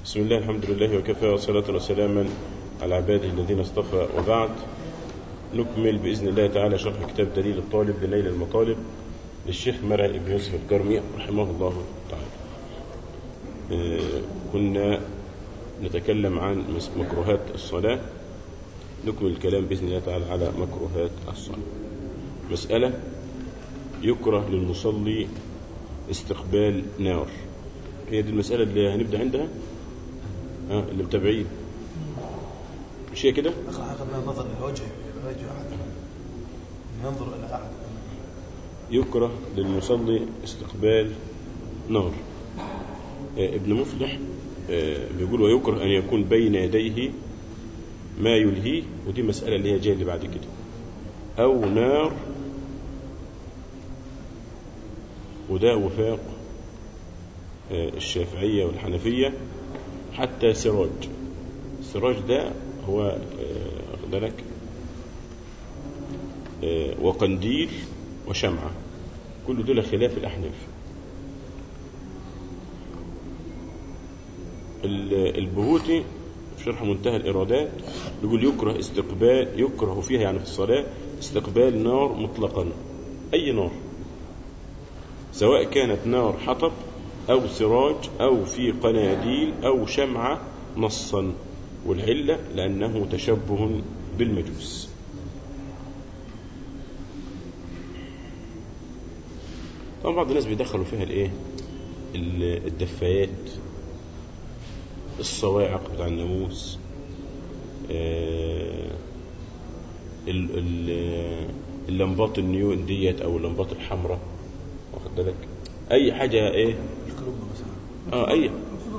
بسم الله الحمد لله وكفى وصلاة وسلاما على عباده الذين اصطفى وبعد نكمل بإذن الله تعالى شرح كتاب دليل الطالب لنيل المطالب للشيخ مرعي بن يوسف الكرمي رحمه الله تعالى آه، كنا نتكلم عن مكروهات الصلاة نكمل الكلام بإذن الله تعالى على مكروهات الصلاة مسألة يكره للمصلي استقبال نار هي دي المسألة اللي هنبدأ عندها ها اللي متابعين مش هي كده اقرا هذا النظر للوجه وجه احد ينظر الى احد يكره للمصلي استقبال نار آه، ابن مفلح آه، بيقول ويكره أن يكون بين يديه ما يلهيه ودي مسألة اللي هي جاية اللي بعد كده أو نار وده وفاق آه، الشافعية والحنفية حتى سراج السراج ده هو آه، واخد بالك آه، وقنديل وشمعة كل دول خلاف الأحناف ال- البهوتي في شرح منتهى الإرادات يقول يكره استقبال يكره فيها يعني في الصلاة استقبال نار مطلقا أي نار سواء كانت نار حطب أو سراج أو في قناديل أو شمعة نصا والعلة لأنه تشبه بالمجوس طبعا بعض الناس بيدخلوا فيها الايه ال- الدفايات الصواعق بتاع الناموس آه، ال- ال- اللمبات النيون ديت او اللمبات الحمراء واخد بالك اي حاجه ايه الكلوب مثلا اه اي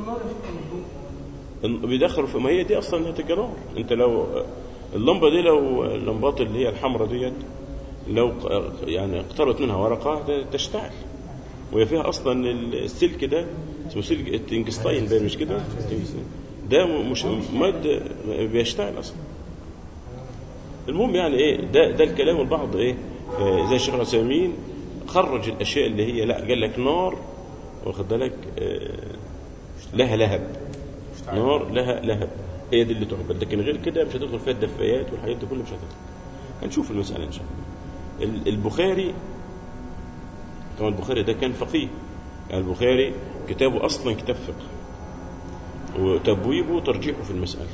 إن- بيدخلوا في ما هي دي اصلا هتبقى نار انت لو اللمبه دي لو اللمبات اللي هي الحمراء ديت لو ق- يعني اقتربت منها ورقه ت- تشتعل وهي فيها اصلا السلك ده اسمه سلك التنجستاين ده مش كده التنجستاين. ده م- مش ماده بيشتعل اصلا المهم يعني ايه ده ده الكلام البعض ايه آه، زي الشيخ العثيمين خرج الاشياء اللي هي لا قال لك نار واخد بالك آه، لها لهب نار لها لهب هي دي اللي تعبد لكن غير كده مش هتدخل فيها الدفايات والحاجات دي كلها مش هتدخل هنشوف المسألة إن شاء الله ال- البخاري طبعا البخاري ده كان فقيه يعني البخاري كتابه أصلا كتاب فقه وتبويبه ترجيحه في المسألة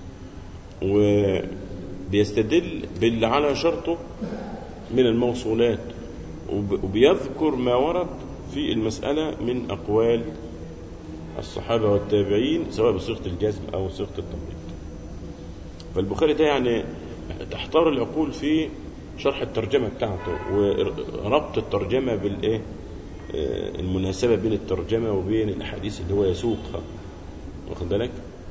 وبيستدل باللي على شرطه من الموصولات وب- وبيذكر ما ورد في المسألة من أقوال الصحابة والتابعين سواء بصيغة الجزم أو صيغة التمريض فالبخاري ده يعني تحتار العقول في شرح الترجمة بتاعته وربط الترجمة بالإيه آه، المناسبة بين الترجمة وبين الأحاديث اللي هو يسوقها واخد بالك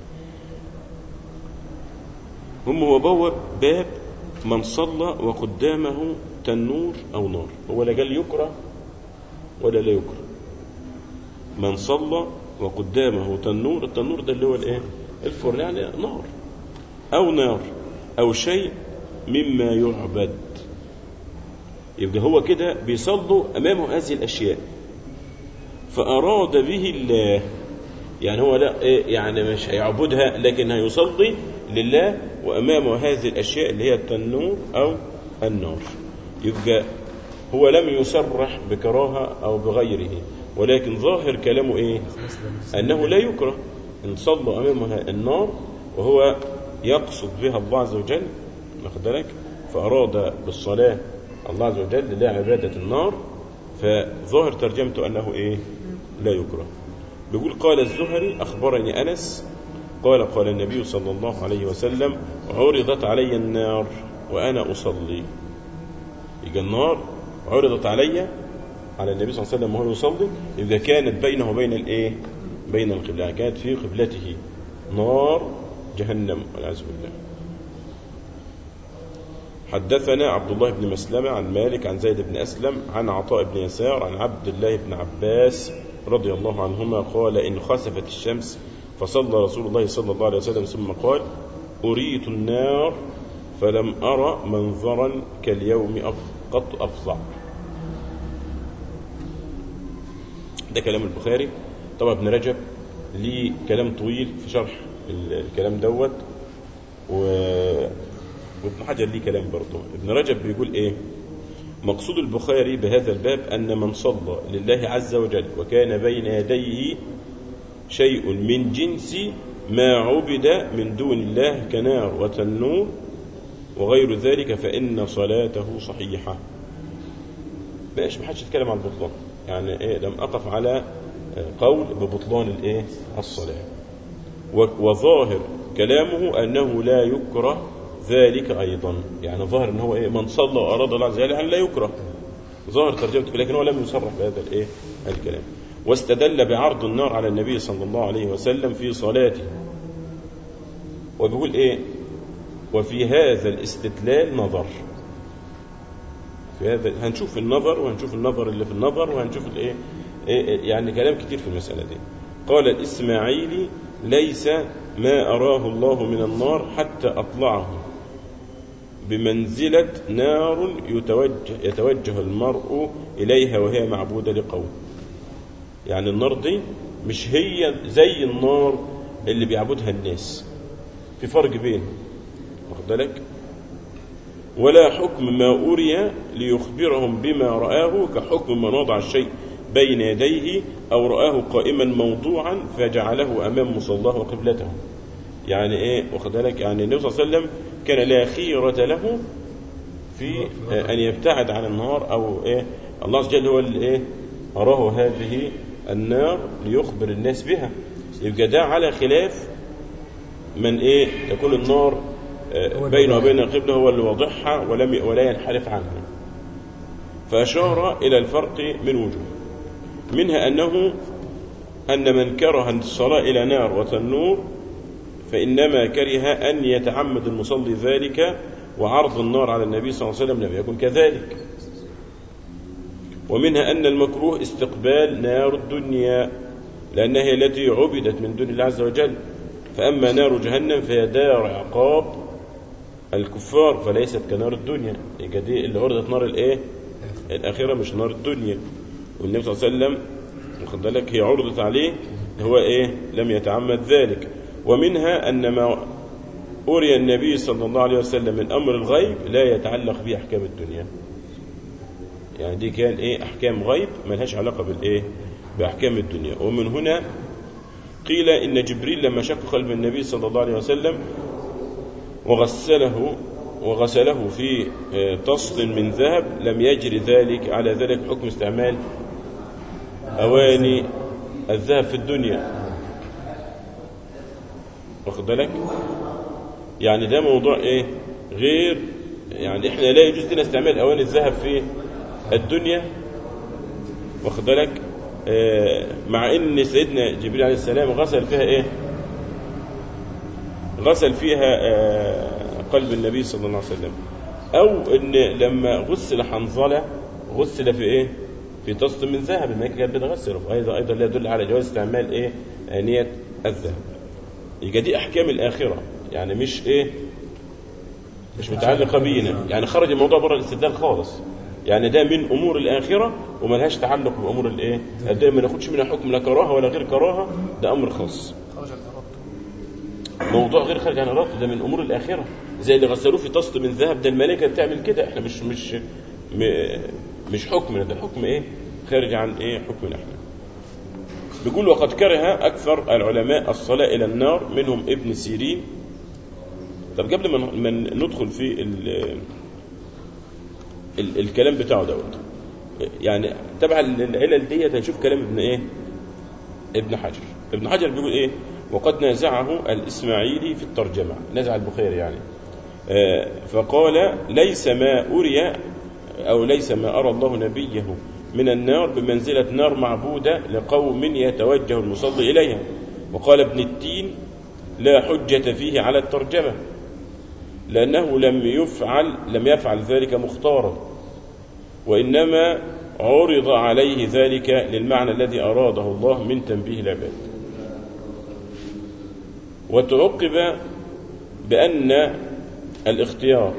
هم هو بوب باب من صلى وقدامه تنور أو نار هو لا قال يكره ولا لا يكره من صلى وقدامه تنور التنور ده اللي هو الايه الفرن يعني نار او نار او شيء مما يعبد يبقى هو كده بيصلوا امامه هذه الاشياء فاراد به الله يعني هو لا إيه يعني مش هيعبدها لكن هيصلي لله وامامه هذه الاشياء اللي هي التنور او النار يبقى هو لم يصرح بكراهه او بغيره ولكن ظاهر كلامه ايه انه لا يكره ان صلى امامها النار وهو يقصد بها الله عز وجل واخد بالك فاراد بالصلاه الله عز وجل لعباده النار فظاهر ترجمته انه ايه لا يكره بيقول قال الزهري اخبرني انس قال قال النبي صلى الله عليه وسلم عرضت علي النار وانا اصلي يبقى النار عرضت علي على النبي صلى الله عليه وسلم وهو يصلي إذا كانت بينه وبين الإيه؟ بين القبلة يعني كانت في قبلته نار جهنم والعياذ بالله حدثنا عبد الله بن مسلمة عن مالك عن زيد بن أسلم عن عطاء بن يسار عن عبد الله بن عباس رضي الله عنهما قال إن خسفت الشمس فصلى رسول الله صلى الله عليه وسلم ثم قال أريت النار فلم أرى منظرا كاليوم أف- قط أفظع ده كلام البخاري طبعا ابن رجب ليه كلام طويل في شرح ال- الكلام دوت و... وابن حجر ليه كلام برضه ابن رجب بيقول ايه مقصود البخاري بهذا الباب أن من صلى لله عز وجل وكان بين يديه شيء من جنس ما عبد من دون الله كنار وتنور وغير ذلك فإن صلاته صحيحة ماشي ما حدش يتكلم عن البطلان يعني ايه لم أقف على قول ببطلان الايه الصلاة و- وظاهر كلامه أنه لا يكره ذلك أيضا يعني ظاهر أنه هو إيه من صلى وأراد الله عز وجل يعني لا يكره ظاهر ترجمته لكن هو لم يصرح بهذا الإيه الكلام واستدل بعرض النار على النبي صلى الله عليه وسلم في صلاته وبيقول إيه وفي هذا الاستدلال نظر في هذا هنشوف النظر وهنشوف النظر اللي في النظر وهنشوف الايه إيه- إيه- يعني كلام كتير في المسألة دي قال الإسماعيلي ليس ما أراه الله من النار حتى أطلعه بمنزلة نار يتوجه, يتوجه المرء إليها وهي معبودة لقوم يعني النار دي مش هي زي النار اللي بيعبدها الناس في فرق بين واخد بالك ولا حكم ما أري ليخبرهم بما رآه كحكم من وضع الشيء بين يديه أو رآه قائما موضوعا فجعله أمام مصلاه وقبلته يعني إيه واخد بالك يعني النبي صلى الله عليه وسلم كان لا خيرة له في آه، أن يبتعد عن النار أو إيه الله عز وجل هو اللي إيه أراه هذه النار ليخبر الناس بها يبقى ده على خلاف من إيه تكون النار آه، هو بينه اللي وبين القبلة هو اللي واضحها ولم ولا ينحرف عنها فأشار إلى الفرق من وجوه منها أنه أن من كره الصلاة إلى نار وتنور فإنما كره أن يتعمد المصلي ذلك وعرض النار على النبي صلى الله عليه وسلم لم يكن كذلك ومنها أن المكروه استقبال نار الدنيا لأنها هي التي عبدت من دون الله عز وجل فأما نار جهنم فهي دار عقاب الكفار فليست كنار الدنيا يبقى دي اللي عرضت نار الايه الآخرة مش نار الدنيا والنبي صلى الله عليه وسلم واخد بالك هي عرضت عليه هو ايه لم يتعمد ذلك ومنها أن ما أري النبي صلى الله عليه وسلم من أمر الغيب لا يتعلق به أحكام الدنيا يعني دي كان ايه أحكام غيب ملهاش علاقة بالإيه بأحكام الدنيا ومن هنا قيل إن جبريل لما شق قلب النبي صلى الله عليه وسلم وغسله وغسله في آه، طست من ذهب لم يجري ذلك على ذلك حكم استعمال أواني الذهب في الدنيا واخد بالك يعني ده موضوع ايه غير يعني احنا لا يجوز لنا استعمال اواني الذهب في الدنيا واخد بالك آه مع ان سيدنا جبريل عليه السلام غسل فيها ايه غسل فيها آه قلب النبي صلى الله عليه وسلم او ان لما غسل حنظله غسل في ايه في طست من ذهب الملائكه كانت بتغسله وايضا ايضا لا يدل على جواز استعمال ايه انيه الذهب يبقى دي احكام الاخره يعني مش ايه مش متعلقه بينا يعني خرج الموضوع بره الاستدلال خالص يعني ده من امور الاخره وملهاش تعلق بامور الايه ده ما ناخدش منها حكم لا كراهه ولا غير كراهه ده امر خاص خرج عن إرادته موضوع غير خارج عن ارادته ده من امور الاخره زي اللي غسلوه في طست من ذهب ده الملائكه بتعمل كده احنا مش مش م- مش حكمنا ده حكم ايه خارج عن ايه حكمنا احنا بيقول وقد كره اكثر العلماء الصلاه الى النار منهم ابن سيرين طب قبل ما ن- ما ندخل في ال ال الكلام بتاعه دوت يعني تبع العلل ديت هنشوف كلام ابن ايه ابن حجر ابن حجر بيقول ايه وقد نازعه الاسماعيلي في الترجمه نزع البخاري يعني آه، فقال ليس ما أري أو ليس ما أرى الله نبيه من النار بمنزلة نار معبودة لقوم يتوجه المصلي إليها وقال ابن التين لا حجة فيه على الترجمة لأنه لم يفعل لم يفعل ذلك مختارا وإنما عرض عليه ذلك للمعنى الذي أراده الله من تنبيه العباد وتعقب بأن الاختيار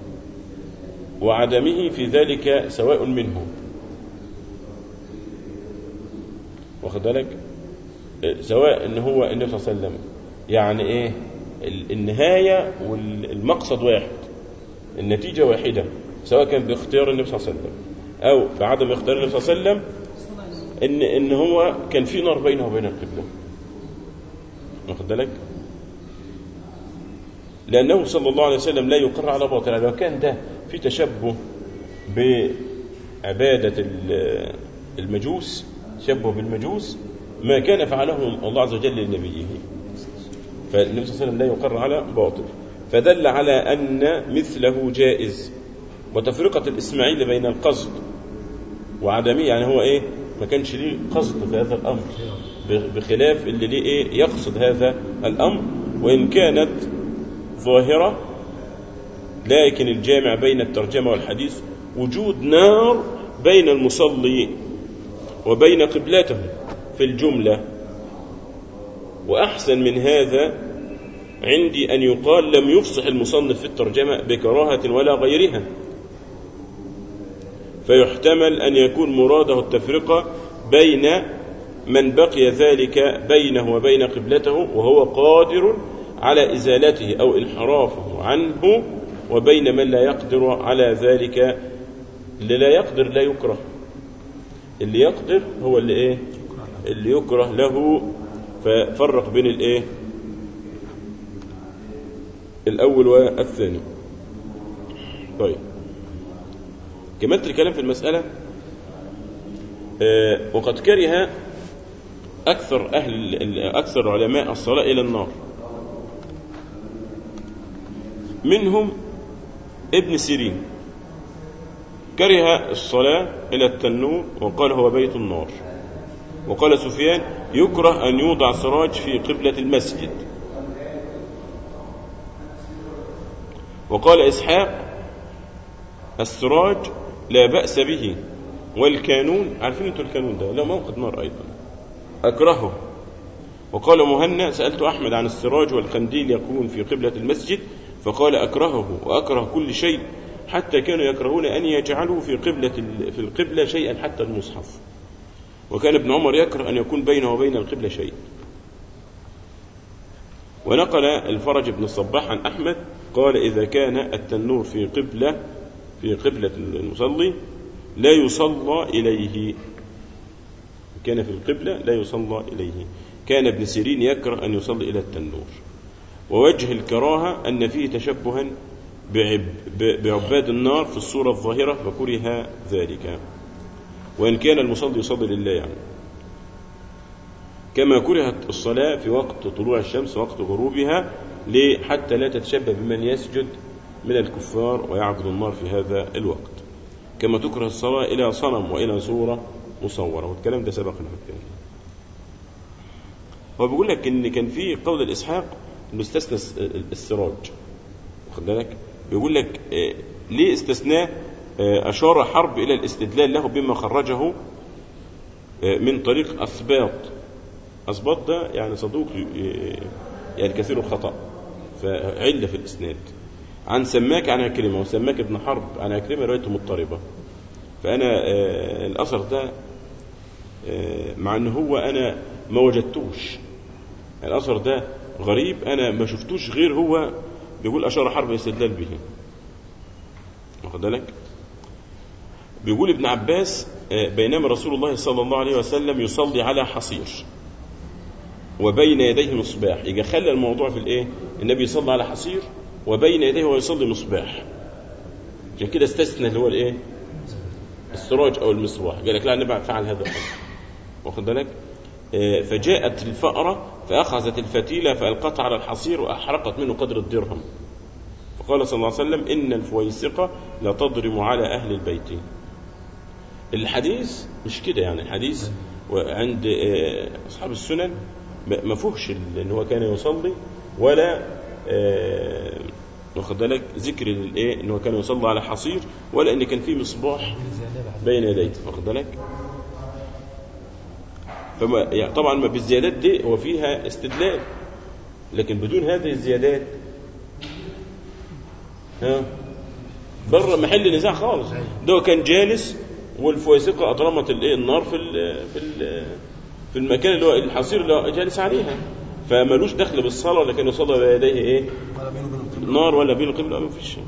وعدمه في ذلك سواء منه واخد بالك سواء ان هو النبي صلى الله عليه وسلم يعني ايه ال- النهايه والمقصد واحد النتيجه واحده سواء كان باختيار النبي صلى الله عليه وسلم او بعدم اختيار النبي صلى الله عليه وسلم ان ان هو كان في نار بينه وبين القبله واخد بالك لانه صلى الله عليه وسلم لا يقر على باطل لو كان ده في تشبه بعباده ال- المجوس تشبه بالمجوس ما كان فعله الله عز وجل لنبيه فالنبي صلى الله عليه وسلم لا يقر على باطل فدل على ان مثله جائز وتفرقه الاسماعيلي بين القصد وعدمه يعني هو ايه ما كانش ليه قصد في هذا الامر بخلاف اللي ليه ايه يقصد هذا الامر وان كانت ظاهره لكن الجامع بين الترجمه والحديث وجود نار بين المصلي وبين قبلته في الجمله واحسن من هذا عندي ان يقال لم يفصح المصنف في الترجمه بكراهه ولا غيرها فيحتمل أن يكون مراده التفرقة بين من بقي ذلك بينه وبين قبلته وهو قادر على إزالته أو انحرافه عنه وبين من لا يقدر على ذلك اللي لا يقدر لا يكره اللي يقدر هو اللي ايه اللي يكره له ففرق بين الايه الاول والثاني طيب كملت الكلام في المسألة آه، وقد كره أكثر أهل أكثر علماء الصلاة إلى النار منهم ابن سيرين كره الصلاة إلى التنور وقال هو بيت النار وقال سفيان يكره أن يوضع سراج في قبلة المسجد وقال إسحاق السراج لا بأس به والكانون عارفين انتوا الكانون ده لا موقد نار أيضا أكرهه وقال مهنا سألت أحمد عن السراج والقنديل يكون في قبلة المسجد فقال أكرهه وأكره كل شيء حتى كانوا يكرهون أن يجعلوا في قبلة في القبلة شيئا حتى المصحف وكان ابن عمر يكره أن يكون بينه وبين القبلة شيء ونقل الفرج بن الصباح عن أحمد قال إذا كان التنور في قبلة في قبلة المصلي لا يصلى إليه كان في القبلة لا يصلى إليه كان ابن سيرين يكره أن يصلي إلى التنور ووجه الكراهة أن فيه تشبها بعب- بعباد النار في الصورة الظاهرة فكره ذلك وإن كان المصلي يصلي لله يعني كما كرهت الصلاة في وقت طلوع الشمس وقت غروبها ليه؟ حتى لا تتشبه بمن يسجد من الكفار ويعبد النار في هذا الوقت كما تكره الصلاة إلى صنم وإلى صورة مصورة والكلام ده سبق لنا كده هو بيقول لك إن كان في قول الإسحاق إنه استثنى الس- السراج واخد بالك بيقول لك آه، ليه استثناه آه، أشار حرب إلى الاستدلال له بما خرجه آه، من طريق أثباط أثباط ده يعني صدوق آه، يعني كثير الخطأ فعلة في الإسناد عن سماك عن عكرمة وسماك ابن حرب عن عكرمة روايته مضطربة فأنا آه، الأثر ده آه، مع أن هو أنا ما وجدتوش الأثر ده غريب أنا ما شفتوش غير هو بيقول أشار حرب استدلال به واخد بالك بيقول ابن عباس آه، بينما رسول الله صلى الله عليه وسلم يصلي على حصير وبين يديه مصباح يجي خلى الموضوع في الايه النبي يصلي على حصير وبين يديه وهو يصلي مصباح عشان كده استثنى اللي هو الايه السراج او المصباح قال لك لا النبي فعل هذا الامر واخد بالك آه، فجاءت الفأرة فأخذت الفتيلة فألقتها على الحصير وأحرقت منه قدر الدرهم فقال صلى الله عليه وسلم إن الفويسقة لا تضرم على أهل البيت الحديث مش كده يعني الحديث عند آه، أصحاب السنن ما ما فيهوش ال- ان هو كان يصلي ولا آه، واخد بالك ذكر الايه ان هو كان يصلي على حصير ولا ان كان في مصباح بين يديه واخد بالك فما يعني طبعا ما بالزيادات دي هو فيها استدلال لكن بدون هذه الزيادات ها بره محل نزاع خالص ده هو كان جالس والفويسقه اضرمت الايه النار في ال في ال في المكان اللي هو الحصير اللي هو جالس عليها فمالوش دخل بالصلاه ولا كان يصلي بيديه ايه ولا بينه وبين القبلة نار ولا بين القبلة ما فيش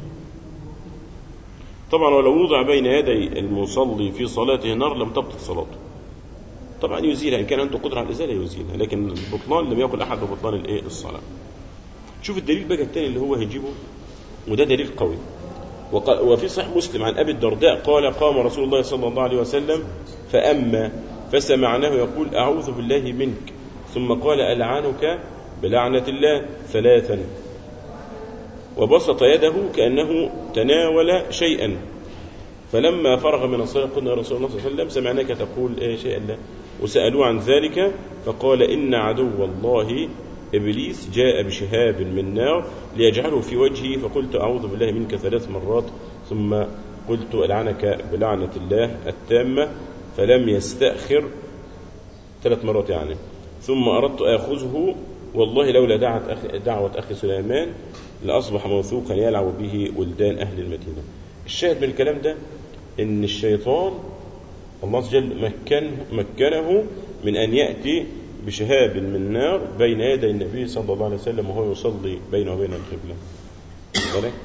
طبعا ولو وضع بين يدي المصلي في صلاته نار لم تبطل صلاته طبعا يزيلها ان كان عنده قدره على الازاله يزيلها لكن البطلان لم يقل احد ببطلان الايه الصلاه شوف الدليل بقى الثاني اللي هو هيجيبه وده دليل قوي وق- وفي صحيح مسلم عن ابي الدرداء قال قام رسول الله صلى الله عليه وسلم فاما فسمعناه يقول اعوذ بالله منك ثم قال العنك بلعنه الله ثلاثا وبسط يده كأنه تناول شيئا فلما فرغ من الصلاة قلنا يا رسول الله صلى الله عليه وسلم سمعناك تقول إيه شيئا لا وسألوه عن ذلك فقال إن عدو الله إبليس جاء بشهاب من نار ليجعله في وجهي فقلت أعوذ بالله منك ثلاث مرات ثم قلت ألعنك بلعنة الله التامة فلم يستأخر ثلاث مرات يعني ثم أردت آخذه والله لولا دعت أخي دعوة أخي سليمان لأصبح موثوقا يلعب به ولدان أهل المدينة الشاهد من الكلام ده إن الشيطان الله عز وجل مكن مكنه من أن يأتي بشهاب من نار بين يدي النبي صلى الله عليه وسلم وهو يصلي بينه وبين القبلة واخد بالك؟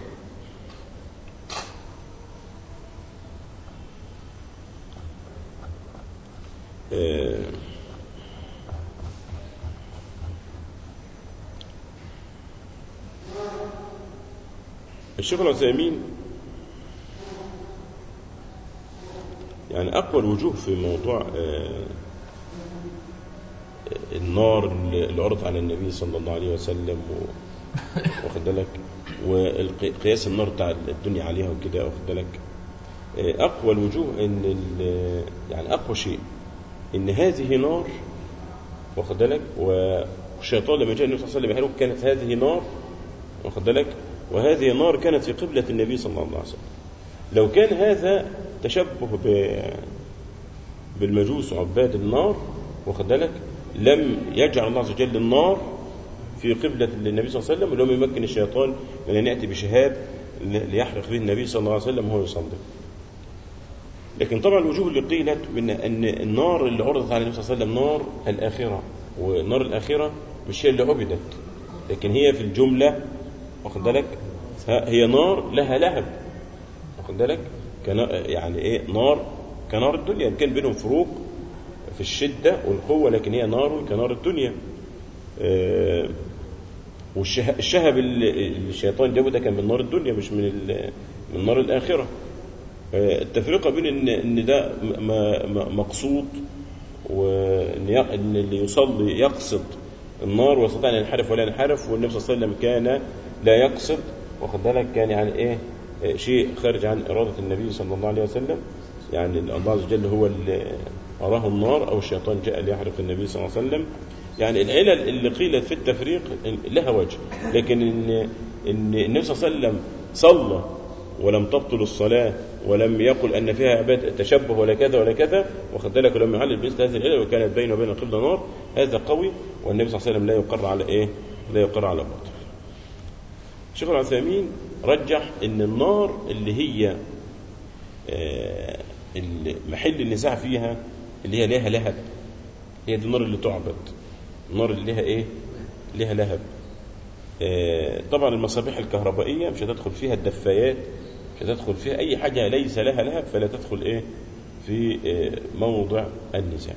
آه، الشيخ العثيمين يعني أقوى الوجوه في موضوع آه، النار اللي عرض على النبي صلى الله عليه وسلم و- واخد بالك وقياس النار بتاع الدنيا عليها وكده واخد بالك آه، أقوى الوجوه إن ال- يعني أقوى شيء إن هذه نار واخد بالك والشيطان لما جاء النبي صلى الله عليه وسلم يحرق كانت هذه نار واخد بالك وهذه نار كانت في قبلة النبي صلى الله عليه وسلم لو كان هذا تشبه ب بالمجوس وعباد النار واخد بالك لم يجعل الله عز وجل النار في قبلة النبي صلى الله عليه وسلم ولم يمكن الشيطان من أن يأتي بشهاب ليحرق به النبي صلى الله عليه وسلم وهو يصلي لكن طبعا الوجوه اللي قيلت من ان النار اللي عرضت على النبي صلى الله عليه وسلم نار الاخره ونار الاخره مش هي اللي عبدت لكن هي في الجمله واخد بالك ها- هي نار لها لهب واخد بالك كنا- يعني ايه نار كنار الدنيا إن كان بينهم فروق في الشده والقوه لكن هي نار كنار الدنيا آه، والشه- الشهب اللي اللي الشيطان جابه ده كان من نار الدنيا مش من ال- من نار الاخره التفرقه بين ان ان ده م- م- مقصود وان ي- ان اللي يصلي يقصد النار ويستطيع ان ينحرف ولا ينحرف والنبي صلى الله عليه وسلم كان لا يقصد واخد بالك كان يعني ايه آه، شيء خارج عن اراده النبي صلى الله عليه وسلم يعني الله عز وجل هو اللي اراه النار او الشيطان جاء ليحرق النبي صلى الله عليه وسلم يعني العلل اللي قيلت في التفريق لها وجه لكن ان ان النبي صلى الله عليه وسلم صلى ولم تبطل الصلاة ولم يقل أن فيها عبادة تشبه ولا كذا ولا كذا واخد بالك ولم يعلل بمثل هذه العلل وكانت بينه وبين القبلة نار هذا قوي والنبي صلى الله عليه وسلم لا يقر على إيه؟ لا يقر على باطل. الشيخ العثيمين رجح أن النار اللي هي آه، اللي محل النزاع فيها اللي هي لها لهب هي دي النار اللي تعبد النار اللي لها إيه؟ لها لهب آه، طبعا المصابيح الكهربائية مش هتدخل فيها الدفايات مش هتدخل فيها أي حاجة ليس لها لهب فلا تدخل إيه في آه، موضع النزاع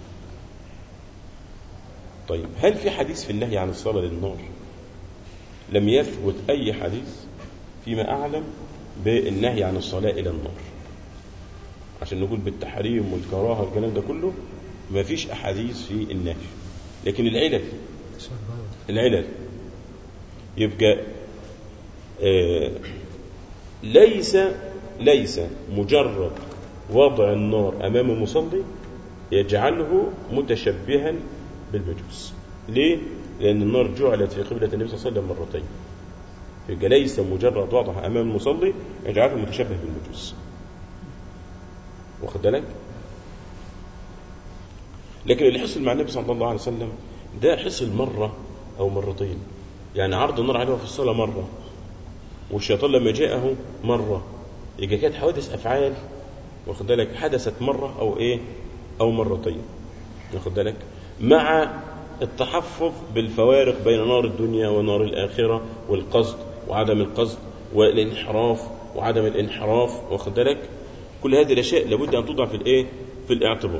طيب هل في حديث في النهي عن الصلاة للنار لم يثبت أي حديث فيما أعلم بالنهي عن الصلاة إلى النار عشان نقول بالتحريم والكراهة والكلام ده كله ما فيش أحاديث في النهي لكن العلل العلل يبقى آه ليس ليس مجرد وضع النار امام المصلي يجعله متشبها بالمجوس ليه لان النار جعلت في قبله النبي صلى الله عليه وسلم مرتين يبقى ليس مجرد وضعها امام المصلي يجعله متشبه بالمجوس واخد بالك لكن اللي حصل مع النبي صلى الله عليه وسلم ده حصل مره او مرتين يعني عرض النار عليه في الصلاه مره والشيطان لما جاءه مره يبقى كانت حوادث افعال واخد بالك حدثت مره او ايه او مرتين واخد بالك مع التحفظ بالفوارق بين نار الدنيا ونار الآخرة والقصد وعدم القصد والانحراف وعدم الانحراف واخد بالك كل هذه الأشياء لابد أن توضع في الإيه في الاعتبار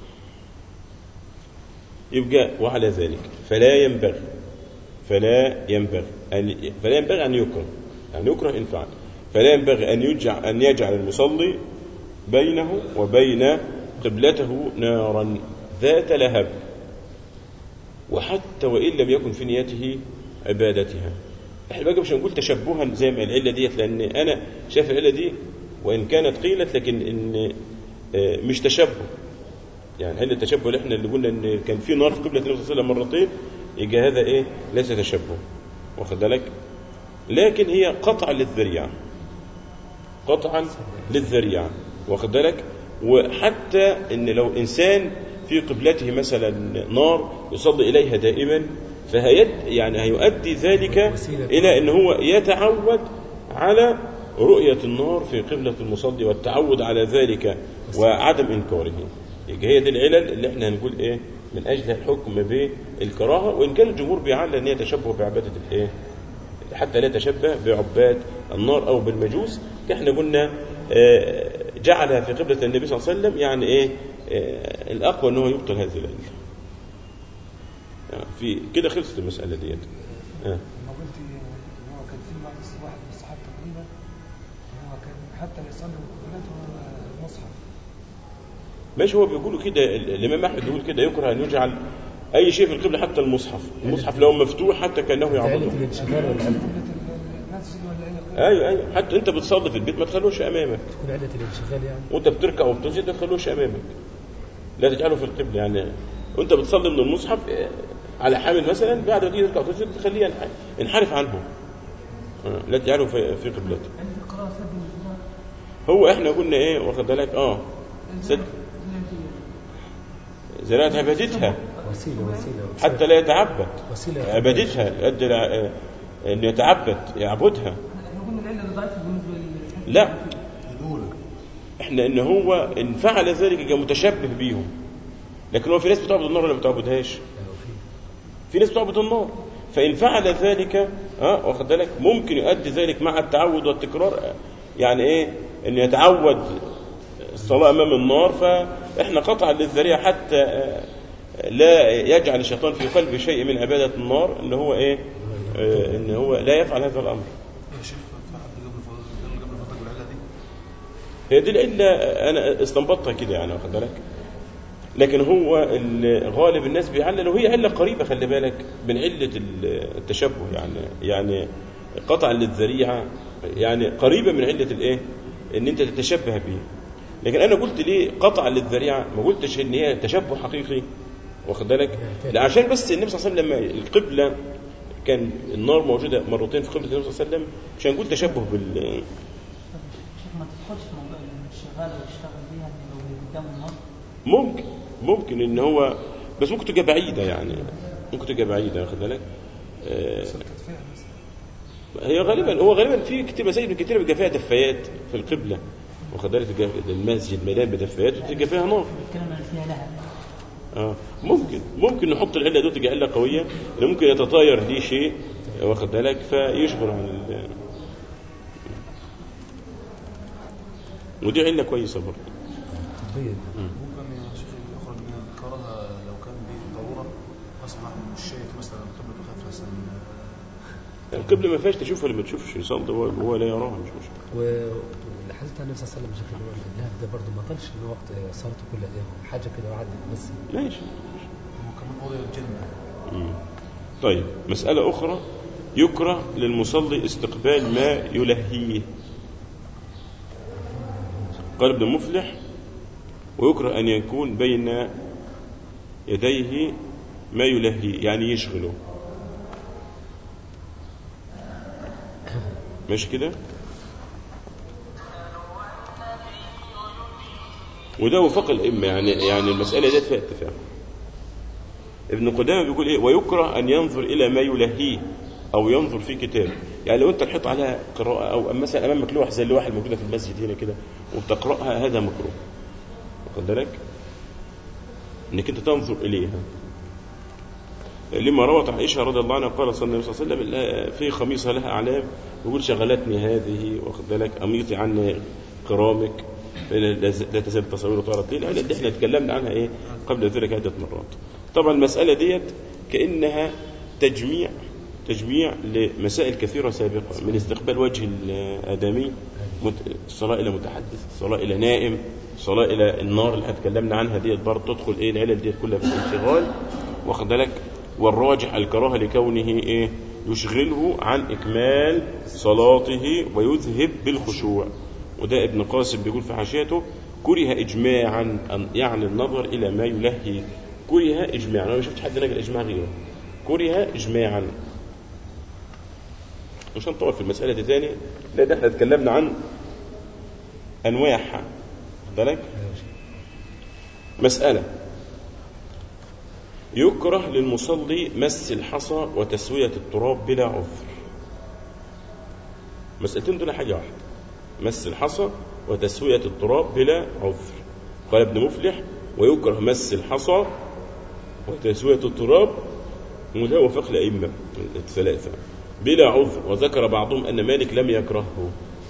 يبقى وعلى ذلك فلا ينبغي فلا ينبغي أن فلا ينبغي أن يكره يعني يكره إن فعل فلا ينبغي أن يجعل أن يجعل المصلي بينه وبين قبلته نارا ذات لهب وحتى وإن لم يكن في نيته عبادتها احنا بقى مش هنقول تشبها زي ما العلة ديت لأن أنا شايف العلة دي وإن كانت قيلت لكن إن آه، مش تشبه يعني هل التشبه اللي احنا اللي قلنا ان كان في نار في قبلة النبي صلى الله عليه وسلم مرتين يبقى هذا ايه ليس تشبه واخد بالك لكن هي قطع للذريعه قطعا للذريعه واخد بالك وحتى ان لو انسان في قبلته مثلا نار يصلي اليها دائما فهيد يعني هيؤدي ذلك وسيلة. الى ان هو يتعود على رؤيه النار في قبله المصلي والتعود على ذلك وعدم انكاره يبقى هي دي العلل اللي احنا هنقول ايه من اجلها الحكم بالكراهه وان كان الجمهور بيعلل ان هي تشبه بعباده الايه حتى لا يتشبه بعباد النار او بالمجوس احنا قلنا آه، جعلها في قبله النبي صلى الله عليه وسلم يعني ايه آه، الاقوى ان هو يبطل هذه العله آه، في كده خلصت المساله ديت آه. لما قلت ان هو كان في واحد واحد من الصحابه تقريبا ان هو كان حتى يصلي قبلته المصحف ماشي هو بيقولوا كده الامام احمد بيقول كده يكره ان يجعل اي شيء في القبله حتى المصحف المصحف لو مفتوح حتى كانه علة يعبده الانشغال ولا علة المسجد ولا ايه؟ ايوه ايوه حتى انت بتصلي في البيت ما تخلوش امامك تكون علة الانشغال يعني وانت بتركع وبتسجد ما تخلوش امامك لا تجعله في القبله يعني وانت بتصلي من المصحف آه، على حامل مثلا بعد ما تيجي تركع وتسجد تخليه ينح- انحرف عنه آه، لا تجعله في في قبلته عند القراءة سد الانشغال هو احنا قلنا ايه واخد بالك اه سد زراعة عبادتها وسيلة وسيلة حتى لا يتعبد وسيلة عبادتها يؤدي الع- ان يتعبد يعبدها احنا قلنا العله اللي ضعيفه بالنسبه لل لا الأولى احنا ان هو ان فعل ذلك يبقى متشبه بيهم لكن هو في ناس بتعبد النار ولا ما بتعبدهاش في ناس بتعبد النار فان فعل ذلك ها واخد بالك ممكن يؤدي ذلك مع التعود والتكرار آه، يعني ايه ان يتعود الصلاه امام النار فاحنا قطعا للذريعه حتى آه، لا يجعل الشيطان في قلبه شيء من عباده النار ان هو ايه آه، ان هو لا يفعل هذا الامر يا شيخ في حد قبل فضل قبل فضل بالعلة دي هي دي العلة أنا استنبطتها كده يعني واخد بالك لكن هو ال- غالب الناس بيعلل وهي علة قريبة خلي بالك من علة ال- التشبه يعني يعني قطعا للذريعة يعني قريبة من علة الإيه؟ إن أنت تتشبه به لكن أنا قلت ليه قطعا للذريعة ما قلتش إن هي تشبه حقيقي واخد بالك لا عشان بس النبي صلى الله عليه وسلم لما القبلة كان النار موجودة مرتين في قبلة النبي صلى الله عليه وسلم مش هنقول تشبه بال شيخ ما تدخلش في موضوع الشغال ويشتغل بيها ان لو قدام النار ممكن ممكن ان هو بس ممكن تبقى بعيده يعني ممكن تبقى بعيده واخد بالك آه، هي غالبا هو غالبا في كتير مساجد كتير بيبقى فيها دفايات في القبله واخد بالك تبقى المسجد مليان بدفايات وتبقى فيها نار الكلمه اللي فيها لها اه ممكن ممكن نحط العله دي تبقى عله قويه اللي ممكن يتطاير دي شيء واخد بالك فيشغل عن ال... ودي عله كويسه برضه طبيعي ممكن يا شيخ يخرج من الكراهة لو كان به ضرورة أسمع من الشيخ مثلا قبل بخاف حسن القبله ما فيهاش تشوفها اللي ما تشوفش يصلي هو هو لا يراها مش مشكله واللي حدث عن النبي صلى الله عليه وسلم شيخ اللي هو اللهب ده برضه ما قالش ان وقت صلاته كل ايام حاجه كده وعدت بس ماشي وكمان قضي الجنة مم. طيب مسألة أخرى يكره للمصلي استقبال ما يلهيه قال ابن مفلح ويكره أن يكون بين يديه ما يلهيه يعني يشغله ماشي كده وده وفق الأئمة يعني يعني المسألة دي فيها اتفاق ابن قدامة بيقول ايه ويكره ان ينظر الى ما يلهيه او ينظر في كتاب يعني لو انت الحيط عليها قراءة او مثلا امامك لوح زي اللوحة الموجودة في المسجد هنا كده وبتقرأها هذا مكروه واخد بالك انك انت تنظر اليها لما روت عائشة رضي الله عنها قال صلى الله عليه وسلم لا- في خميصة لها أعلام يقول شغلتني هذه واخد بالك أميطي عني كرامك لا لا تزال تصوير طارت لي العلة دي احنا اتكلمنا عنها ايه قبل ذلك عدة مرات طبعا المسألة ديت كأنها تجميع تجميع لمسائل كثيرة سابقة من استقبال وجه الآدمي مت- الصلاة إلى متحدث الصلاة إلى نائم الصلاة إلى النار اللي اتكلمنا عنها ديت برضه تدخل إيه العلل ديت كلها في الانشغال واخد بالك والراجح الكراهة لكونه إيه يشغله عن إكمال صلاته ويذهب بالخشوع وده ابن قاسم بيقول في حاشيته كره إجماعا أن يعني النظر إلى ما يلهي كره إجماعا أنا ما شفتش حد نقل إجماع غيره كره إجماعا مش هنطول في المسألة دي تاني لا ده احنا اتكلمنا عن أنواعها واخد بالك مسألة يكره للمصلي مس الحصى وتسوية التراب بلا عذر مسألتين دول حاجة واحدة مس الحصى وتسوية التراب بلا عذر قال ابن مفلح ويكره مس الحصى وتسوية التراب وده وفق الأئمة الثلاثة بلا عذر وذكر بعضهم أن مالك لم يكرهه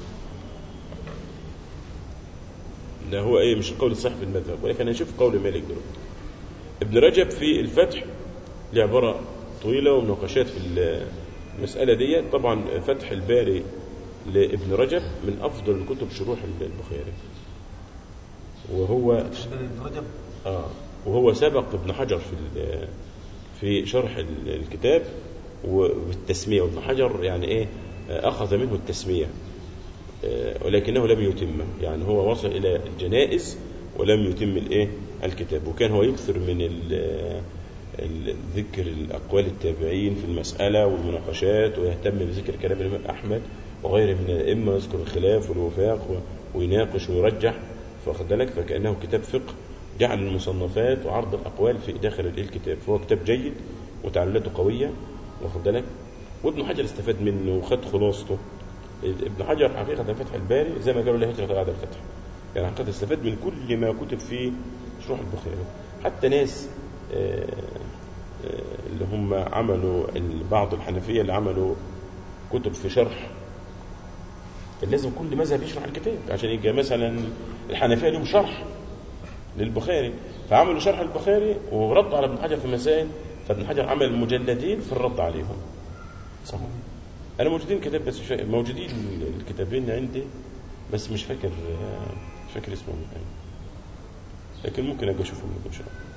ده هو ايه مش القول الصحيح في المذهب ولكن هنشوف قول مالك دلوقتي ابن رجب في الفتح له عبارة طويلة ومناقشات في المسألة دي طبعا فتح الباري لابن رجب من أفضل الكتب شروح البخاري وهو ابن رجب آه وهو سبق ابن حجر في ال- في شرح ال- الكتاب والتسمية وابن حجر يعني ايه آه، أخذ منه التسمية آه، ولكنه لم يتمه يعني هو وصل إلى الجنائز ولم يتم الايه الكتاب وكان هو يكثر من ال- ال- ذكر الأقوال التابعين في المسألة والمناقشات ويهتم بذكر كلام الإمام أحمد وغيره من الأئمة يذكر الخلاف والوفاق و- ويناقش ويرجح فاخد بالك فكأنه كتاب فقه جعل المصنفات وعرض الأقوال في داخل الإيه الكتاب فهو كتاب جيد وتعليلاته قوية واخد بالك وابن حجر استفاد منه وخد خلاصته ابن حجر حقيقة فتح الباري زي ما قالوا له هجرة بعد الفتح يعني حقيقة استفاد من كل ما كتب في شروح البخاري حتى ناس آه، آه، اللي هم عملوا ال- بعض الحنفية اللي عملوا كتب في شرح لازم كل مذهب يشرح الكتاب عشان يبقى مثلا الحنفية لهم شرح للبخاري فعملوا شرح البخاري وردوا على ابن حجر في مسائل فابن حجر عمل مجلدين في الرد عليهم صح انا موجودين كتاب بس مش فاكر موجودين الكتابين عندي بس مش فاكر مش فاكر اسمهم يعني. لكن ممكن ابقى اشوفهم ان شاء الله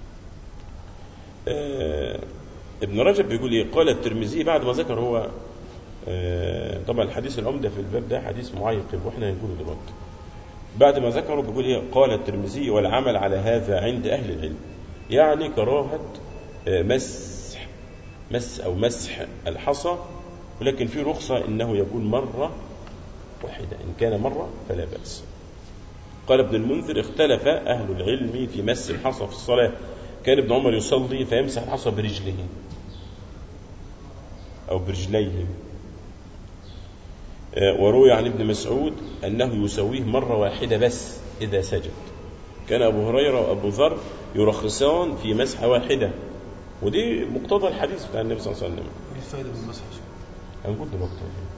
آه، ابن رجب بيقول ايه قال الترمذي بعد ما ذكر هو آه، طبعا الحديث العمده في الباب ده حديث معيقب واحنا هنقوله دلوقتي بعد ما ذكره بيقول ايه قال الترمذي والعمل على هذا عند اهل العلم يعني كراهه آه، مسح مس او مسح الحصى ولكن في رخصه انه يكون مره واحده ان كان مره فلا باس قال ابن المنذر اختلف اهل العلم في مس الحصى في الصلاه كان ابن عمر يصلي فيمسح الحصى برجله او برجليه آه، وروي عن ابن مسعود انه يسويه مره واحده بس اذا سجد كان ابو هريره وابو ذر يرخصان في مسحه واحده ودي مقتضى الحديث بتاع النبي صلى الله عليه وسلم ايه الفائده من المسح يا شيخ؟ هنقول دلوقتي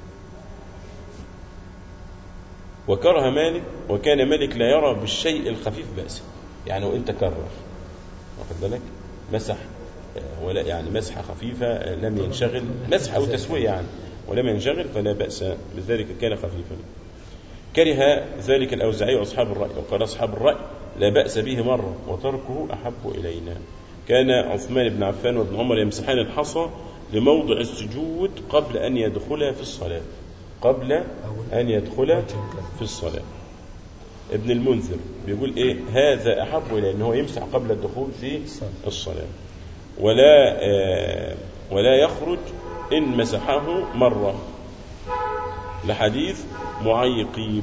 وكره مالك وكان مالك لا يرى بالشيء الخفيف بأسا يعني وإن تكرر واخد بالك مسح آه، ولا يعني مسحة خفيفة آه، لم ينشغل مسحة أو تسوية يعني ولم ينشغل فلا بأس بذلك كان خفيفا كره ذلك الأوزاعي وأصحاب الرأي وقال أصحاب الرأي لا بأس به مرة وتركه أحب إلينا كان عثمان بن عفان وابن عمر يمسحان الحصى لموضع السجود قبل أن يدخل في الصلاة قبل أن يدخل في الصلاة ابن المنذر بيقول إيه هذا أحب إلى أنه يمسح قبل الدخول في الصلاة ولا آه ولا يخرج إن مسحه مرة لحديث معيقيب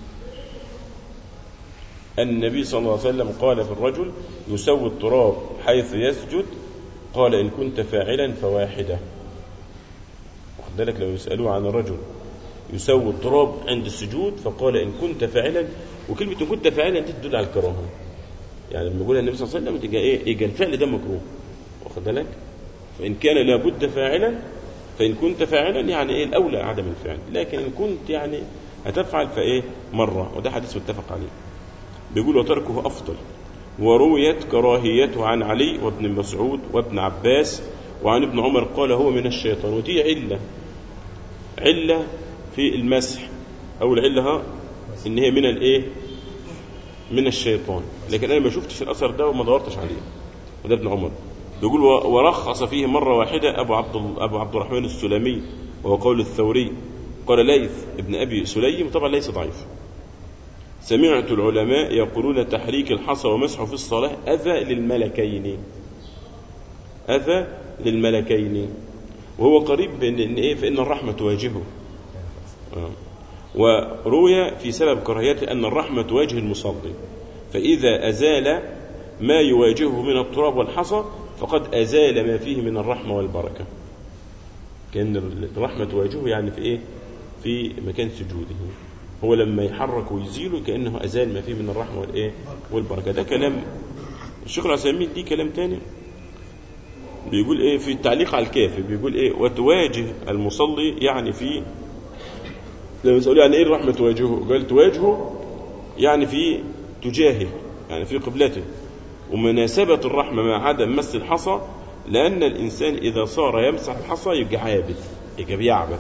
النبي صلى الله عليه وسلم قال في الرجل يسوي التراب حيث يسجد قال إن كنت فاعلا فواحدة واخد بالك لو يسألوه عن الرجل يسوي التراب عند السجود فقال إن كنت فاعلا وكلمة إن كنت فاعلا دي تدل على الكراهة يعني لما يقول النبي صلى الله عليه وسلم تبقى إيه يبقى الفعل ده مكروه واخد بالك فإن كان لابد فاعلا فإن كنت فاعلا يعني إيه الأولى عدم الفعل لكن إن كنت يعني هتفعل فإيه مرة وده حديث متفق عليه بيقول وتركه أفضل ورويت كراهيته عن علي وابن مسعود وابن عباس وعن ابن عمر قال هو من الشيطان ودي علة علة في المسح أو العلة ها إن هي من الإيه من الشيطان لكن أنا ما شفتش الأثر ده وما دورتش عليه وده ابن عمر بيقول و- ورخص فيه مرة واحدة أبو عبد ال- أبو عبد الرحمن السلمي وهو قول الثوري قال ليث ابن أبي سليم طبعا ليس ضعيف سمعت العلماء يقولون تحريك الحصى ومسحه في الصلاة أذى للملكين أذى للملكين وهو قريب من إن إيه فإن الرحمة تواجهه آه. وروي في سبب كراهيته أن الرحمة تواجه المصلي فإذا أزال ما يواجهه من التراب والحصى فقد أزال ما فيه من الرحمة والبركة كأن الرحمة تواجهه يعني في إيه في مكان سجوده هو لما يحرك ويزيله كأنه أزال ما فيه من الرحمة والإيه والبركة ده كلام الشيخ العثيمين دي كلام تاني بيقول ايه في التعليق على الكافي بيقول ايه وتواجه المصلي يعني في لما يسألوا يعني ايه الرحمة تواجهه قال تواجهه يعني في تجاهه يعني في قبلته ومناسبة الرحمة مع عدم مس الحصى لأن الإنسان إذا صار يمسح الحصى يبقى عابث يبقى بيعبث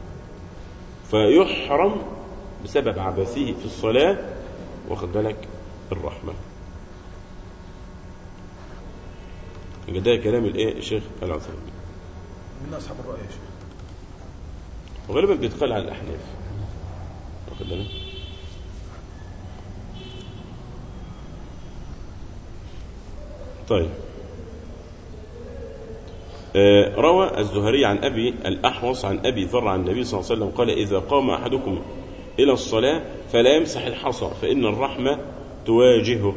فيحرم بسبب عبثه في الصلاة واخد بالك الرحمة يبقى ده كلام الايه الشيخ العثيمين من أصحاب الرأي يا شيخ وغالبا بيتقال على الأحناف واخد بالك طيب آه، روى الزهري عن أبي الأحوص عن أبي ذر عن النبي صلى الله عليه وسلم قال إذا قام أحدكم إلى الصلاة فلا يمسح الحصى فإن الرحمة تواجهه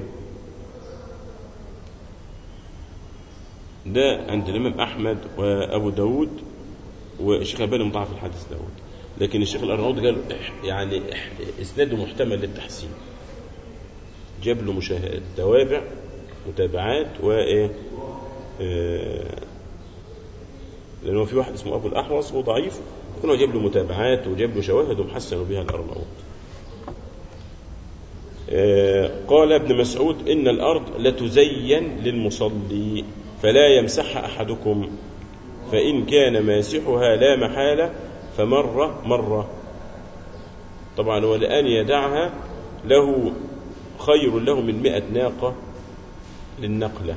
ده عند الإمام أحمد وأبو داود والشيخ الباني مضاعف الحديث داود لكن الشيخ الأرناؤوط قال إح- يعني إح- إسناده محتمل للتحسين جاب له مشاهد توابع متابعات وإيه آه، لأن هو في واحد اسمه أبو الأحوص وضعيف يكون هو جاب له متابعات وجاب له شواهد ومحسن بها الأرناؤوط آه، قال ابن مسعود إن الأرض لتزين للمصلي فلا يمسحها أحدكم فإن كان ماسحها لا محالة فمرة مرة طبعا ولأن يدعها له خير له من مئة ناقة للنقلة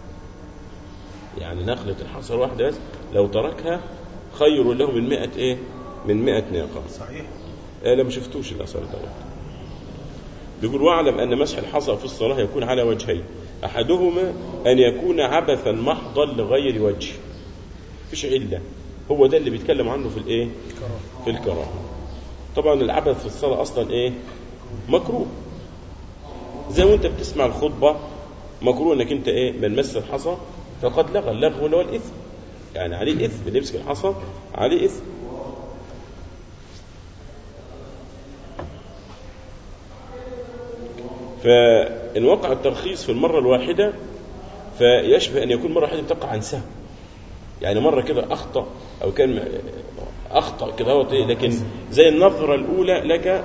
يعني نقلة الحصى واحدة بس لو تركها خير له من مئة ايه من مئة ناقة صحيح آه لا ما شفتوش الأثر دوت بيقول واعلم أن مسح الحصى في الصلاة يكون على وجهين أحدهما أن يكون عبثا محضا لغير وجه مفيش علة هو ده اللي بيتكلم عنه في الايه في الكراهة طبعا العبث في الصلاة أصلا ايه مكروه زي وانت بتسمع الخطبة مكروه انك انت ايه من مس الحصى فقد لغى اللغو اللي هو الاثم يعني عليه اثم اللي يمسك الحصى عليه اثم فإن وقع الترخيص في المرة الواحدة فيشبه أن يكون مرة واحدة بتقع عن سهو يعني مرة كده أخطأ أو كان أخطأ كده هو لكن زي النظرة الأولى لك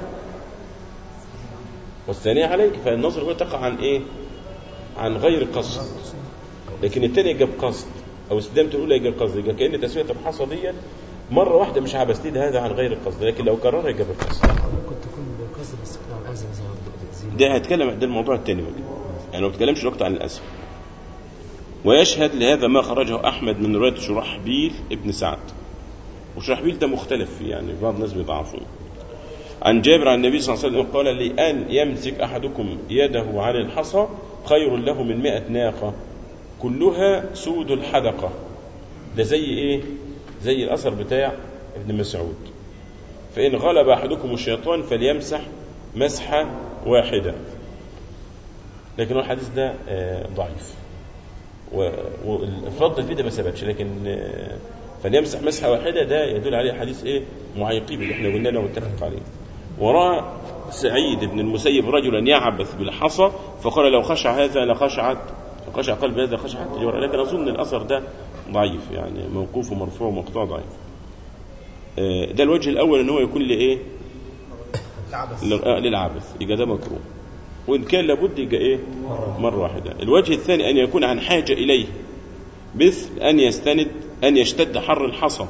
والثانية عليك فالنظرة الأولى تقع عن إيه؟ عن غير قصد لكن الثانية جاب قصد أو استدامة الأولى جاب قصد يبقى كأن تسوية الحصى ديت مرة واحدة مش عبثتي هذا عن غير القصد لكن لو كررها يجاب القصد ممكن تكون بقصد بس كده على الأزل زي ما ده هتكلم ده الموضوع الثاني بقى يعني ما بتكلمش الوقت عن الاسم ويشهد لهذا ما خرجه احمد من روايه شرحبيل ابن سعد وشرحبيل ده مختلف فيه يعني بعض الناس بيضعفوه عن جابر عن النبي صلى الله عليه وسلم قال لأن يمسك أحدكم يده عن الحصى خير له من مئة ناقة كلها سود الحدقة ده زي إيه زي الأثر بتاع ابن مسعود فإن غلب أحدكم الشيطان فليمسح مسحة واحدة لكن هو الحديث ده آه، ضعيف و- والفضل فيه ده ما ثبتش لكن آه، فليمسح مسحة واحدة ده يدل عليه حديث ايه معيقيب اللي احنا قلنا له متفق عليه ورأى سعيد بن المسيب رجلا يعبث بالحصى فقال لو خشع هذا لخشعت وخشع قلب هذا خشعة الجوارح لكن أظن الأثر ده ضعيف يعني موقوف ومرفوع ومقطوع ضعيف آه، ده الوجه الأول إن هو يكون لإيه العبث لل- آه، للعبث يبقى ده مكروه وإن كان لابد يبقى إيه مرة واحدة الوجه الثاني أن يكون عن حاجة إليه مثل أن يستند أن يشتد حر الحصى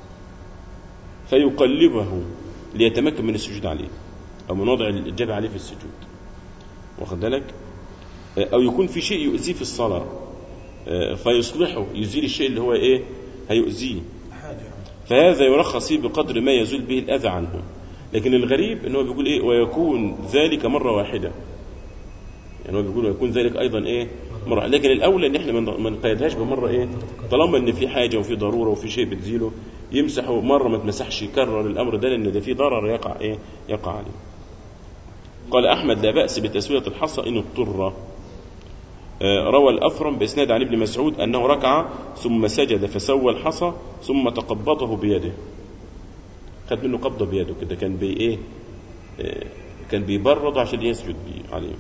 فيقلبه ليتمكن من السجود عليه أو من وضع الجبهة عليه في السجود واخد بالك آه، أو يكون في شيء يؤذيه في الصلاة آه، فيصلحه يزيل الشيء اللي هو إيه هيؤذيه حاجة فهذا يرخص فيه بقدر ما يزول به الأذى عنه لكن الغريب ان هو بيقول ايه ويكون ذلك مرة واحدة يعني هو بيقول ويكون ذلك ايضا ايه مرة لكن الاولى ان احنا ما نقيدهاش بمرة ايه طالما ان في حاجة وفي ضرورة وفي شيء بتزيله يمسحه مرة ما تمسحش يكرر الامر ده لان ده فيه ضرر يقع ايه يقع عليه قال احمد لا بأس بتسوية الحصى ان اضطر آه، روى الأثرم بإسناد عن ابن مسعود أنه ركع ثم سجد فسوى الحصى ثم تقبضه بيده خد منه قبضة بيده كده كان بي إيه آه، كان بيبرد عشان يسجد بيه عليه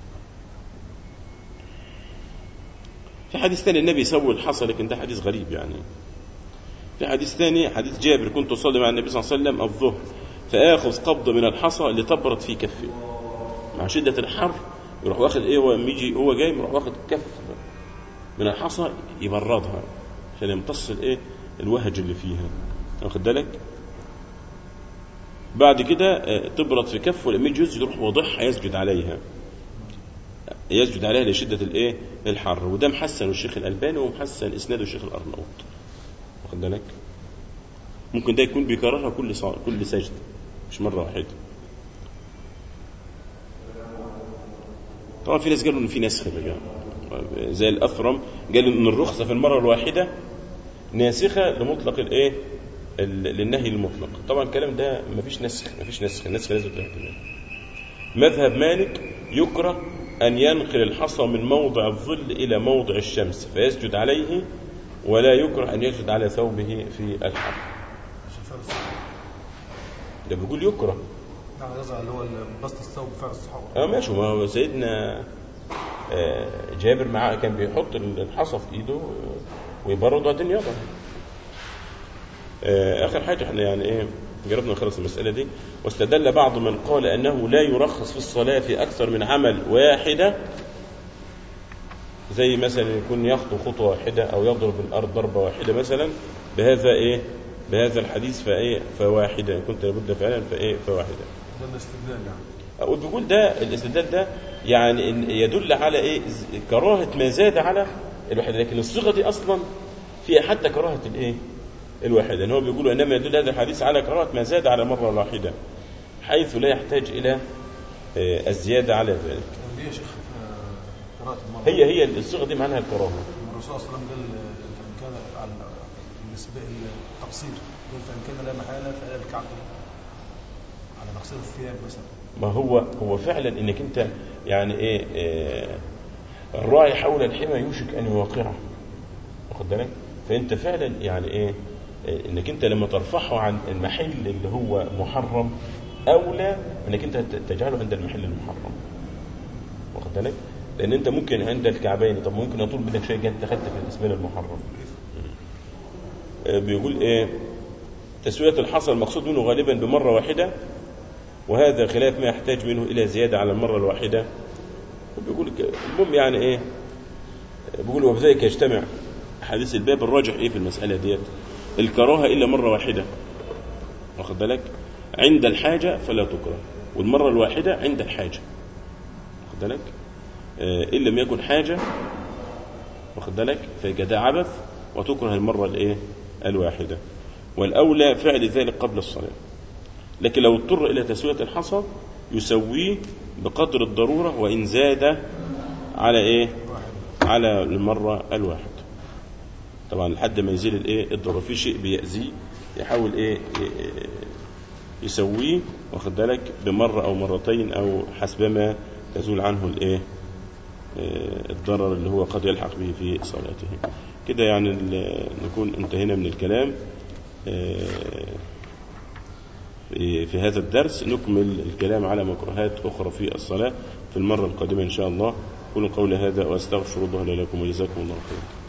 في حديث ثاني النبي سوى الحصى لكن ده حديث غريب يعني في حديث ثاني حديث جابر كنت أصلي مع النبي صلى الله عليه وسلم الظهر فآخذ قبضة من الحصى لتبرد في كفي مع شدة الحر يروح واخد ايه هو يجي هو جاي يروح واخد كف من الحصى يبردها عشان يمتص الايه الوهج اللي فيها واخد بالك بعد كده آه، تبرد في كفه لما يجي يسجد يروح واضحها يسجد عليها يسجد عليها لشدة الايه الحر وده محسن الشيخ الألباني ومحسن إسناده الشيخ الأرناؤوط واخد بالك ممكن ده يكون بيكررها كل صار كل سجدة مش مرة واحدة طبعا في ناس قالوا ان في نسخ بقى زي الاثرم قال ان الرخصه في المره الواحده ناسخه لمطلق الايه ال- للنهي المطلق طبعا الكلام ده مفيش نسخ مفيش نسخ النسخ لازم احتمال مذهب مالك يكره ان ينقل الحصى من موضع الظل الى موضع الشمس فيسجد عليه ولا يكره ان يسجد على ثوبه في الحر عشان فعل الصحابة ده بيقول يكره نعم يزعل اللي هو بسط الثوب فعل الصحابة اه ماشي ما هو سيدنا آه، جابر معاه كان بيحط الحصى في ايده آه، ويبرد وبعدين يضع آه، اخر حاجه احنا يعني ايه جربنا نخلص المساله دي واستدل بعض من قال انه لا يرخص في الصلاه في اكثر من عمل واحده زي مثلا يكون يخطو خطوه واحده او يضرب الارض ضربه واحده مثلا بهذا ايه بهذا الحديث فايه فواحده إن كنت لابد فعلا فايه فواحده ده الاستدلال يعني أقول بيقول ده الاستدلال ده يعني إن يدل على ايه ز- كراهه ما زاد على الواحده لكن الصيغه دي اصلا فيها حتى كراهه الايه الواحده ان هو بيقول انما يدل هذا الحديث على كراهه ما زاد على مره واحده حيث لا يحتاج الى آه، الزياده على ذلك كان دي يا شيخ في قراءة المرة هي هي الصيغه دي معناها الكراهه الرسول صلى الله عليه وسلم قال فإن كان على بالنسبة للتقصير قال فإن كان لا محالة فإلى الكعب على تقصير الثياب مثلا ما هو هو فعلا انك انت يعني ايه آه، الراعي حول الحمى يوشك ان يوقعه واخد بالك فانت فعلا يعني ايه آه، انك انت لما ترفعه عن المحل اللي هو محرم اولى انك انت ت- تجعله عند المحل المحرم واخد بالك لان انت ممكن عند الكعبين طب ممكن يطول منك شيء جد دخلت في الاسبان المحرم آه، بيقول ايه تسوية الحصى المقصود منه غالبا بمرة واحدة وهذا خلاف ما يحتاج منه إلى زيادة على المرة الواحدة وبيقول ك- المهم يعني إيه بيقول وبذلك يجتمع حديث الباب الراجح إيه في المسألة ديت الكراهة إلا مرة واحدة واخد بالك عند الحاجة فلا تكره والمرة الواحدة عند الحاجة واخد بالك آه، إن لم يكن حاجة واخد بالك فيبقى ده عبث وتكره المرة الإيه الواحدة والأولى فعل ذلك قبل الصلاة لكن لو اضطر إلى تسوية الحصى يسويه بقدر الضرورة وإن زاد على إيه على المرة الواحدة طبعا لحد ما يزيل الإيه الضرورة في شيء بيأذيه يحاول إيه إيه، يسويه واخد بالك بمرة أو مرتين أو حسبما تزول عنه الإيه آه، الضرر اللي هو قد يلحق به في صلاته كده يعني ال- نكون انتهينا من الكلام آه، في في هذا الدرس نكمل الكلام على مكروهات أخرى في الصلاة في المرة القادمة إن شاء الله قولوا قولي هذا وأستغفر الله لي لكم وجزاكم الله خيرا